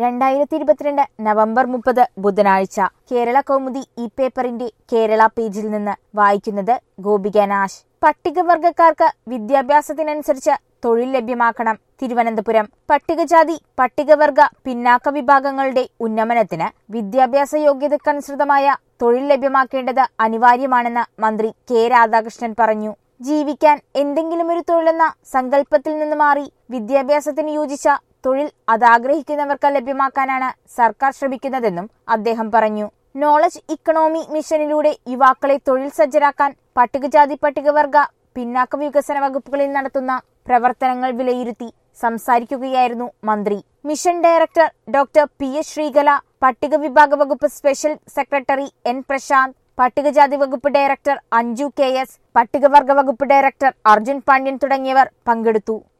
രണ്ടായിരത്തി ഇരുപത്തിരണ്ട് നവംബർ മുപ്പത് ബുധനാഴ്ച കേരള കൗമുദി ഈ പേപ്പറിന്റെ കേരള പേജിൽ നിന്ന് വായിക്കുന്നത് ഗോപിക നാശ് പട്ടികവർഗക്കാർക്ക് വിദ്യാഭ്യാസത്തിനനുസരിച്ച് തൊഴിൽ ലഭ്യമാക്കണം തിരുവനന്തപുരം പട്ടികജാതി പട്ടികവർഗ പിന്നാക്ക വിഭാഗങ്ങളുടെ ഉന്നമനത്തിന് വിദ്യാഭ്യാസ യോഗ്യതക്കനുസൃതമായ തൊഴിൽ ലഭ്യമാക്കേണ്ടത് അനിവാര്യമാണെന്ന് മന്ത്രി കെ രാധാകൃഷ്ണൻ പറഞ്ഞു ജീവിക്കാൻ എന്തെങ്കിലും ഒരു തൊഴിലെന്ന സങ്കല്പത്തിൽ നിന്ന് മാറി വിദ്യാഭ്യാസത്തിന് യോജിച്ച തൊഴിൽ അതാഗ്രഹിക്കുന്നവർക്ക് ലഭ്യമാക്കാനാണ് സർക്കാർ ശ്രമിക്കുന്നതെന്നും അദ്ദേഹം പറഞ്ഞു നോളജ് ഇക്കണോമി മിഷനിലൂടെ യുവാക്കളെ തൊഴിൽ സജ്ജരാക്കാൻ പട്ടികജാതി പട്ടികവർഗ പിന്നാക്ക വികസന വകുപ്പുകളിൽ നടത്തുന്ന പ്രവർത്തനങ്ങൾ വിലയിരുത്തി സംസാരിക്കുകയായിരുന്നു മന്ത്രി mission director doctor P S Sreekala പട്ടിക വിഭാഗ വകുപ്പ് സ്പെഷ്യൽ സെക്രട്ടറി എൻ പ്രശാന്ത് പട്ടികജാതി വകുപ്പ് ഡയറക്ടർ അഞ്ജു കെ എസ് പട്ടികവർഗ വകുപ്പ് ഡയറക്ടർ അർജുൻ പാണ്ഡ്യൻ തുടങ്ങിയവർ പങ്കെടുത്തു